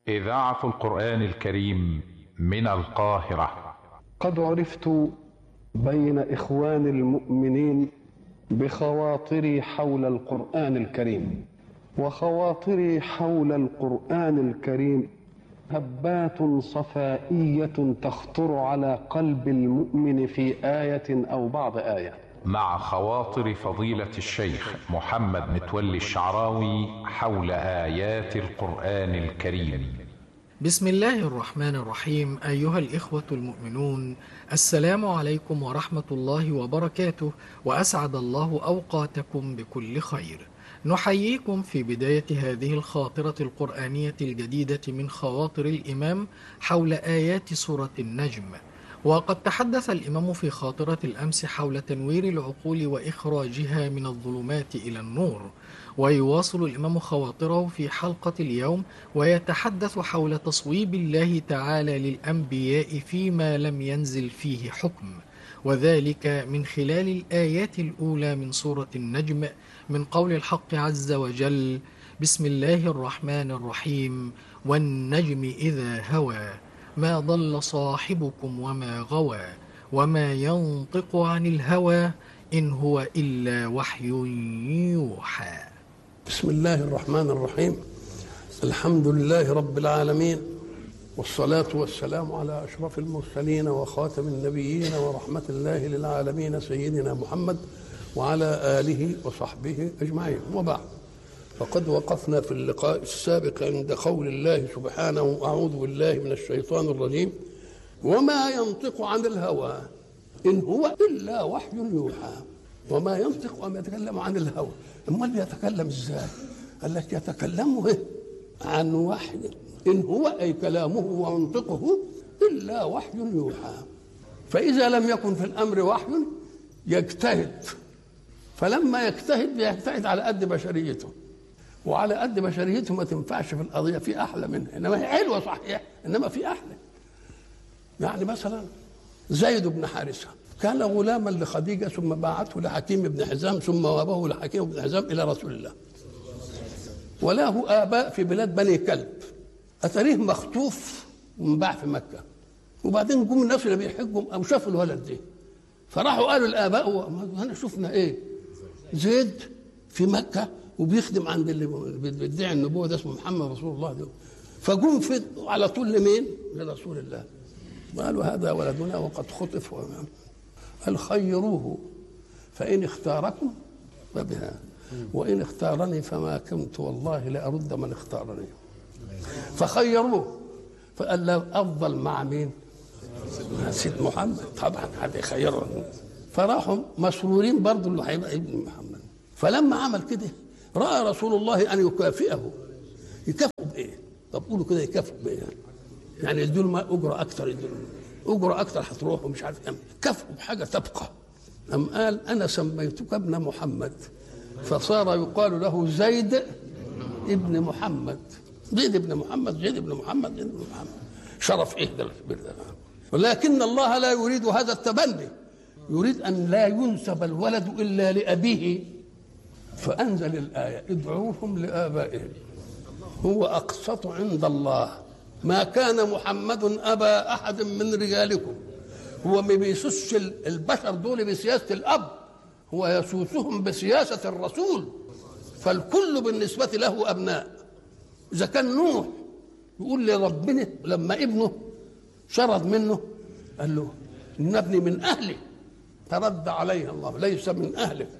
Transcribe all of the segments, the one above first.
إذاعة القرآن الكريم من القاهرة قد عرفت بين إخوان المؤمنين بخواطري حول القرآن الكريم وخواطري حول القرآن الكريم هبات صفائية تخطر على قلب المؤمن في آية أو بعض آية مع خواطر فضيلة الشيخ محمد متولي الشعراوي حول آيات القرآن الكريم بسم الله الرحمن الرحيم أيها الإخوة المؤمنون السلام عليكم ورحمة الله وبركاته وأسعد الله أوقاتكم بكل خير نحييكم في بداية هذه الخاطرة القرآنية الجديدة من خواطر الإمام حول آيات سورة النجم وقد تحدث الإمام في خاطرة الأمس حول تنوير العقول وإخراجها من الظلمات إلى النور ويواصل الإمام خواطره في حلقة اليوم ويتحدث حول تصويب الله تعالى للأنبياء فيما لم ينزل فيه حكم وذلك من خلال الآيات الأولى من سورة النجم من قول الحق عز وجل بسم الله الرحمن الرحيم والنجم إذا هوى ما ضل صاحبكم وما غوى وما ينطق عن الهوى إن هو إلا وحي يوحى بسم الله الرحمن الرحيم الحمد لله رب العالمين والصلاة والسلام على أشرف المرسلين وخاتم النبيين ورحمة الله للعالمين سيدنا محمد وعلى آله وصحبه أجمعين وبعد فقد وقفنا في اللقاء السابق عند قول الله سبحانه أعوذ بالله من الشيطان الرجيم وما ينطق عن الهوى إن هو إلا وحي يوحى وما ينطق وما يتكلم عن الهوى امال يتكلم ازاي قال لك يتكلم عن وحي ان هو اي كلامه ومنطقه الا وحي يوحى فاذا لم يكن في الامر وحي يجتهد فلما يجتهد يجتهد على قد بشريته وعلى قد بشريته ما تنفعش في القضيه في احلى منها انما هي حلوه صحيح انما في احلى يعني مثلا زيد بن حارثه كان غلاما لخديجه ثم باعته لحكيم بن حزام ثم وهبه لحكيم بن حزام الى رسول الله وله اباء في بلاد بني كلب اتريه مخطوف ومباع في مكه وبعدين جم الناس اللي بيحجوا او شافوا الولد ده فراحوا قالوا الاباء هنا شفنا ايه زيد في مكه وبيخدم عند اللي بيدعي النبوه ده اسمه محمد رسول الله ده فجم في على طول لمين؟ لرسول الله قالوا هذا ولدنا وقد خطف قال خيروه فإن اختاركم فبها وإن اختارني فما كنت والله لأرد من اختارني فخيروه فقال له أفضل مع مين؟ مع سيد محمد طبعا هذا خيره فراحوا مسرورين برضه انه هيبقى ابن محمد فلما عمل كده راى رسول الله ان يكافئه يكافئه بايه؟ طب قولوا كده يكافئه بايه؟ يعني يدوا له اجره اكثر يدوا اجره اكثر هتروح ومش عارف ايه كافئه بحاجه تبقى أم قال انا سميتك ابن محمد فصار يقال له زيد ابن محمد زيد ابن محمد زيد ابن محمد زيد ابن محمد شرف ايه ده الكبير ده ولكن الله لا يريد هذا التبني يريد ان لا ينسب الولد الا لابيه فانزل الايه ادعوهم لابائهم هو اقسط عند الله ما كان محمد ابا احد من رجالكم هو ما بيسوسش البشر دول بسياسه الاب هو يسوسهم بسياسه الرسول فالكل بالنسبه له ابناء اذا كان نوح يقول لربنا لما ابنه شرد منه قال له ان ابني من اهلي فرد عليه الله ليس من اهلك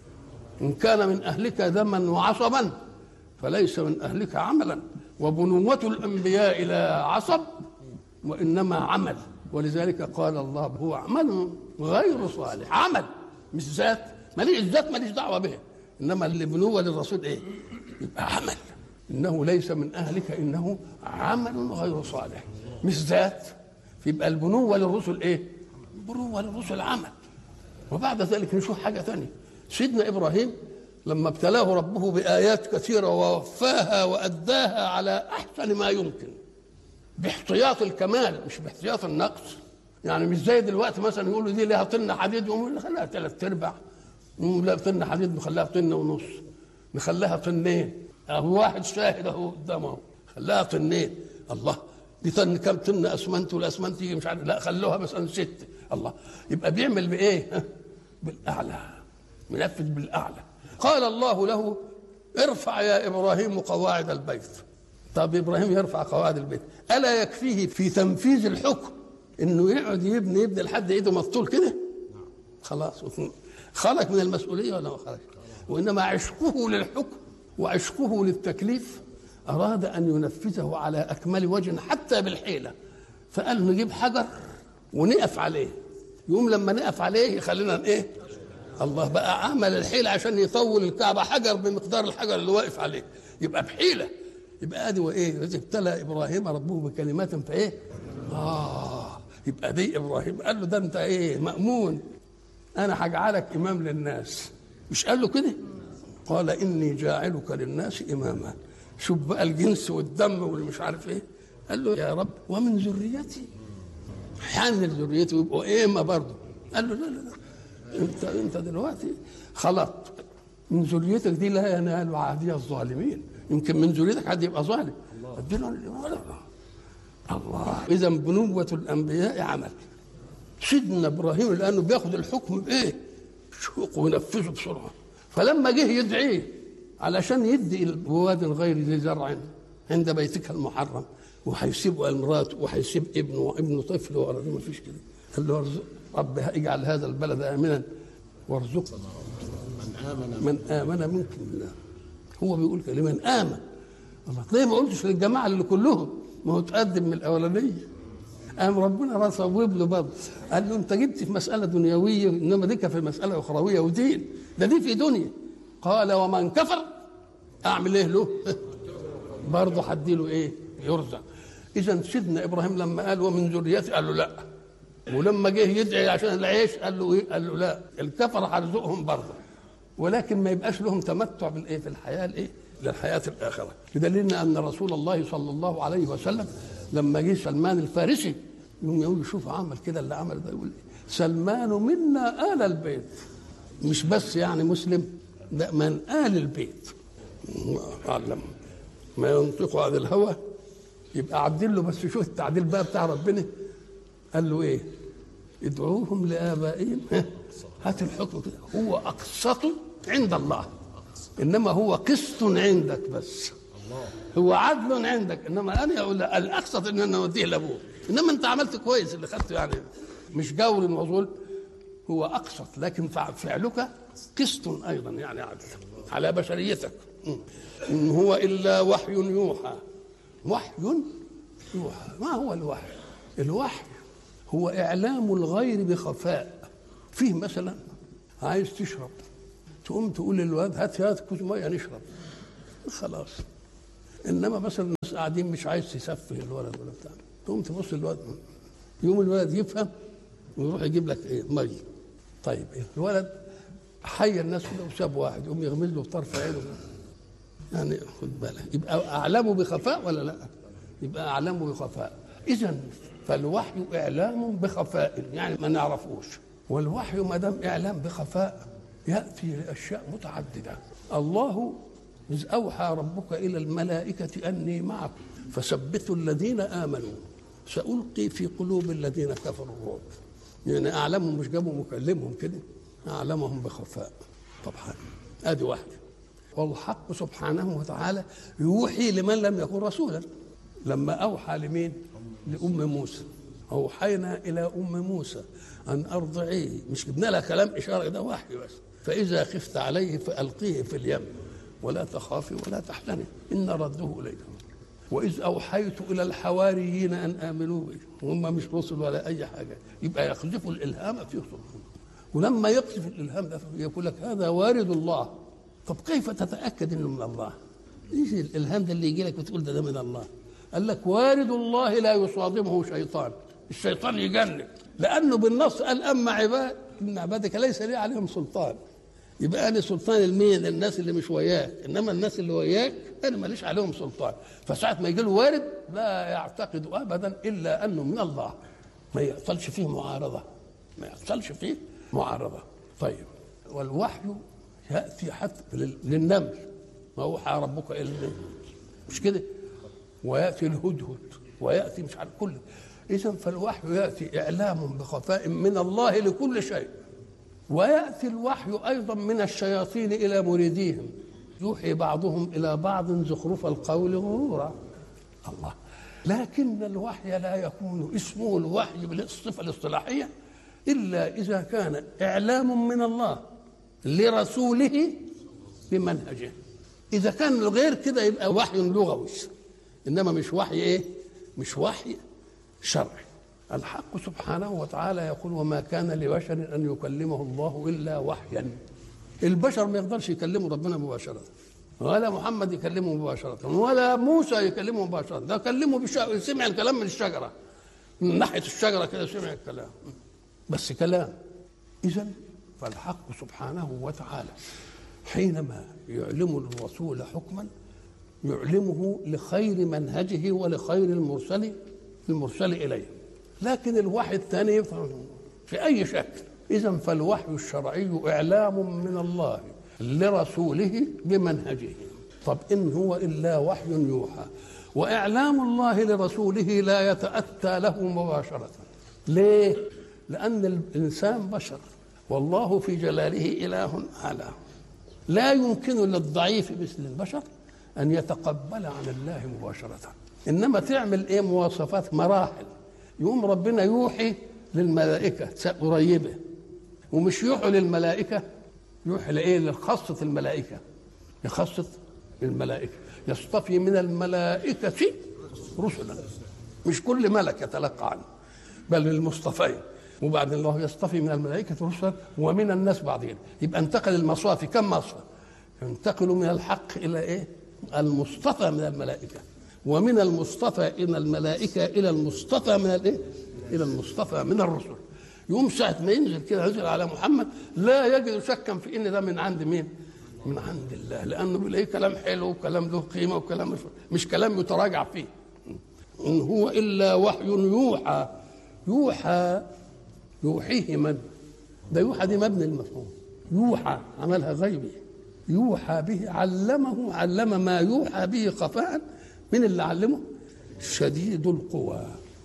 ان كان من اهلك دما وعصبا فليس من اهلك عملا وبنوة الانبياء لا عصب وانما عمل ولذلك قال الله هو عمل غير صالح عمل مش ذات ماليش الذات ماليش دعوه به انما البنوه للرسول ايه؟ يبقى عمل انه ليس من اهلك انه عمل غير صالح مش ذات يبقى البنوه للرسل ايه؟ البنوه للرسل عمل وبعد ذلك نشوف حاجه ثانيه سيدنا ابراهيم لما ابتلاه ربه بايات كثيره ووفاها واداها على احسن ما يمكن باحتياط الكمال مش باحتياط النقص يعني مش زي دلوقتي مثلا يقولوا دي لها طن حديد يقوموا خليها ثلاث ارباع لا طن حديد نخليها طن ونص نخليها طنين اهو واحد شاهد اهو قدامه خلاها طنين الله دي طن كم طن اسمنت والاسمنت يجي مش عارف لا خلوها مثلا ست الله يبقى بيعمل بايه؟ ها؟ بالاعلى منفذ بالاعلى قال الله له ارفع يا ابراهيم قواعد البيت طب ابراهيم يرفع قواعد البيت الا يكفيه في تنفيذ الحكم انه يقعد يبني يبني لحد ايده مسطول كده خلاص خلق من المسؤوليه ولا ما خلق وانما عشقه للحكم وعشقه للتكليف اراد ان ينفذه على اكمل وجه حتى بالحيله فقال نجيب حجر ونقف عليه يوم لما نقف عليه يخلينا ايه الله بقى عمل الحيلة عشان يطول الكعبة حجر بمقدار الحجر اللي واقف عليه يبقى بحيلة يبقى ادي وايه إذ ابتلى ابراهيم ربه بكلمات فايه اه يبقى دي ابراهيم قال له ده انت ايه مامون انا هجعلك امام للناس مش قال له كده قال اني جاعلك للناس اماما شوف بقى الجنس والدم واللي مش عارف ايه قال له يا رب ومن ذريتي احيانا ذريته يبقوا ائمه برضه قال له لا لا لا انت انت دلوقتي خلط من ذريتك دي لا ينال عهدي الظالمين يمكن من ذريتك حد يبقى ظالم اديله الله اذا بنوة الانبياء عمل سيدنا ابراهيم لانه بياخد الحكم بايه؟ شوق وينفذه بسرعه فلما جه يدعيه علشان يدي الواد غير ذي زرع عند بيتك المحرم وهيسيب امراته وهيسيب ابنه وابنه طفل ورا ما فيش كده قال له ارزق رب اجعل هذا البلد امنا وارزق من امن من امن منكم بالله هو بيقول كده من امن الله ليه ما قلتش للجماعه اللي كلهم ما هو تقدم من الاولانيه قام ربنا صوب له برضه قال له انت جبت في مساله دنيويه انما دي في مساله اخرويه ودين ده دي في دنيا قال ومن كفر اعمل ايه له برضه هديله ايه يرزق اذا سيدنا ابراهيم لما قال ومن ذريتي قال له لا ولما جه يدعي عشان العيش قال له ايه قال له لا الكفر هرزقهم برضه ولكن ما يبقاش لهم تمتع بالايه في الحياه الايه للحياه الاخره بدليل ان رسول الله صلى الله عليه وسلم لما جه سلمان الفارسي يوم يقول شوف عمل كده اللي عمل ده يقول سلمان منا آل البيت مش بس يعني مسلم لا من آل البيت علم ما ينطق عن الهوى يبقى عدل له بس شوف التعديل بقى بتاع ربنا قال له ايه ادعوهم لآبائهم هات الحكم كده هو أقسط عند الله إنما هو قسط عندك بس هو عدل عندك انما انا اقول الاقسط ان انا اوديه لابوه انما انت عملت كويس اللي خدته يعني مش جور وظلم هو اقسط لكن فعلك قسط ايضا يعني عدل على بشريتك ان هو الا وحي يوحى وحي يوحى ما هو الوحي الوحي هو اعلام الغير بخفاء فيه مثلا عايز تشرب تقوم تقول للواد هات هات كوز ميه نشرب خلاص انما مثلا الناس قاعدين مش عايز تسفه الولد ولا بتاع تقوم تبص الولد يوم الولد يفهم ويروح يجيب لك ايه ميه طيب إيه؟ الولد حي الناس كده وساب واحد يقوم يغمز له بطرف عينه يعني خد بالك يبقى اعلمه بخفاء ولا لا؟ يبقى اعلمه بخفاء اذا فالوحي اعلام بخفاء يعني ما نعرفوش والوحي ما دام اعلام بخفاء ياتي لاشياء متعدده الله إذ أوحى ربك إلى الملائكة أني معكم فثبتوا الذين آمنوا سألقي في قلوب الذين كفروا الرعب يعني أعلمهم مش جابوا مكلمهم كده أعلمهم بخفاء طبعا أدي واحدة والحق سبحانه وتعالى يوحي لمن لم يكن رسولا لما أوحى لمين لأم موسى أوحينا إلى أم موسى أن أرضعيه مش جبنا لها كلام إشارة ده وحي بس فإذا خفت عليه فألقيه في اليم ولا تخافي ولا تحزني إن رده إليكم وإذ أوحيت إلى الحواريين أن آمنوا بي هم مش رسل ولا أي حاجة يبقى يقذفوا الإلهام في صدورهم ولما يقذف الإلهام ده يقول لك هذا وارد الله طب كيف تتأكد إنه من الله؟ ايش الإلهام ده اللي يجي لك وتقول ده, ده من الله؟ قال لك وارد الله لا يصادمه شيطان الشيطان يجنن لأنه بالنص قال أما عباد إن عبادك ليس لي عليهم سلطان يبقى انا سلطان المين الناس اللي مش وياك انما الناس اللي وياك انا ماليش عليهم سلطان فساعه ما يجي له وارد لا يعتقد ابدا الا انه من الله ما يحصلش فيه معارضه ما يحصلش فيه معارضه طيب والوحي ياتي حتى للنمل ما اوحى ربك الى مش كده وياتي الهدهد وياتي مش عارف كل اذا فالوحي ياتي اعلام بخفاء من الله لكل شيء وياتي الوحي ايضا من الشياطين الى مريديهم يوحي بعضهم الى بعض زخرف القول غرورا الله لكن الوحي لا يكون اسمه الوحي بالصفه الاصطلاحيه الا اذا كان اعلام من الله لرسوله بمنهجه اذا كان غير كده يبقى وحي لغوي انما مش وحي ايه مش وحي شرعي الحق سبحانه وتعالى يقول وما كان لبشر ان يكلمه الله الا وحيا البشر ما يقدرش يكلموا ربنا مباشره ولا محمد يكلمه مباشرة ولا موسى يكلمه مباشرة ده كلمه بش... سمع الكلام من الشجرة من ناحية الشجرة كده سمع الكلام بس كلام إذا فالحق سبحانه وتعالى حينما يعلم الرسول حكما يعلمه لخير منهجه ولخير المرسل المرسل إليه لكن الوحي الثاني في أي شكل إذا فالوحي الشرعي إعلام من الله لرسوله بمنهجه طب إن هو إلا وحي يوحى وإعلام الله لرسوله لا يتأتى له مباشرة ليه؟ لأن الإنسان بشر والله في جلاله إله أعلى لا يمكن للضعيف مثل البشر أن يتقبل عن الله مباشرة إنما تعمل إيه مواصفات مراحل يقوم ربنا يوحي للملائكة قريبة ومش يوحي للملائكة يوحي لايه لخاصة الملائكة لخاصة الملائكة يصطفي من الملائكة رسلا مش كل ملك يتلقى عنه بل المصطفين وبعد الله يصطفي من الملائكة رسلا ومن الناس بعضهم يبقى انتقل المصافي كم مصفى ينتقل من الحق إلى إيه المصطفى من الملائكة ومن المصطفى إلى الملائكة إلى المصطفى من الإيه إلى المصطفى من الرسل يوم ساعة ما ينزل كده ينزل على محمد لا يجد شكا في ان ده من عند مين؟ من عند الله لانه بيلاقيه كلام حلو وكلام له قيمه وكلام مش, مش كلام يتراجع فيه ان هو الا وحي يوحى يوحى يوحيه من؟ ده يوحى دي مبني المفهوم يوحى عملها غيبي يوحى به علمه علم ما يوحى به خفاء من اللي علمه؟ شديد القوى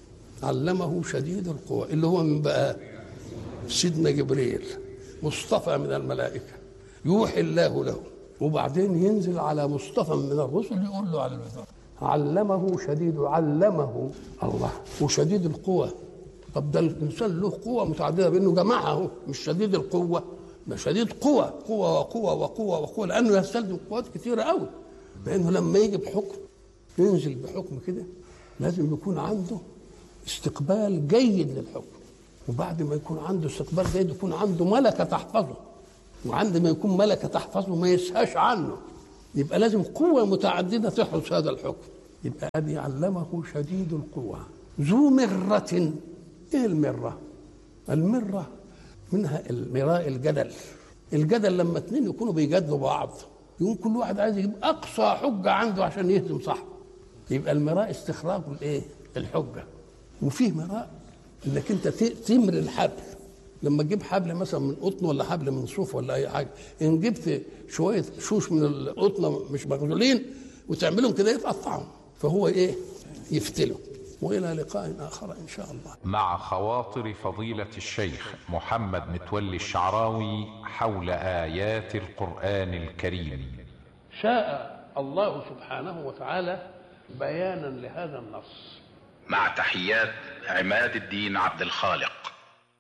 علمه شديد القوى اللي هو من بقى سيدنا جبريل مصطفى من الملائكة يوحي الله له وبعدين ينزل على مصطفى من الرسل يقول له على الوزارة علمه شديد علمه الله وشديد القوى طب ده الانسان له قوه متعدده بانه جمعها اهو مش شديد القوه ده شديد قوه قوه وقوه وقوه وقوه لانه يستلزم قوات كثيره قوي لانه لما يجي بحكم ينزل بحكم كده لازم يكون عنده استقبال جيد للحكم وبعد ما يكون عنده استقبال جيد يكون عنده ملكه تحفظه وعند ما يكون ملكه تحفظه ما يسهاش عنه يبقى لازم قوه متعدده تحرس هذا الحكم يبقى ابي علمه شديد القوى ذو مره ايه المره المره منها المراء الجدل الجدل لما اتنين يكونوا بيجادلوا بعض يقوم كل واحد عايز يجيب اقصى حجه عنده عشان يهزم صاحبه يبقى المراء استخراج الايه الحجه وفيه مراء انك انت تمر الحبل لما تجيب حبل مثلا من قطن ولا حبل من صوف ولا اي حاجه ان جبت شويه شوش من القطنه مش مغزولين وتعملهم كده يتقطعهم فهو ايه يفتله والى لقاء اخر ان شاء الله مع خواطر فضيلة الشيخ محمد متولي الشعراوي حول آيات القرآن الكريم شاء الله سبحانه وتعالى بيانا لهذا النص مع تحيات عماد الدين عبد الخالق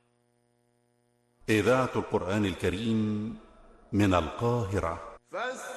إذاعة القرآن الكريم من القاهرة فاستمعوا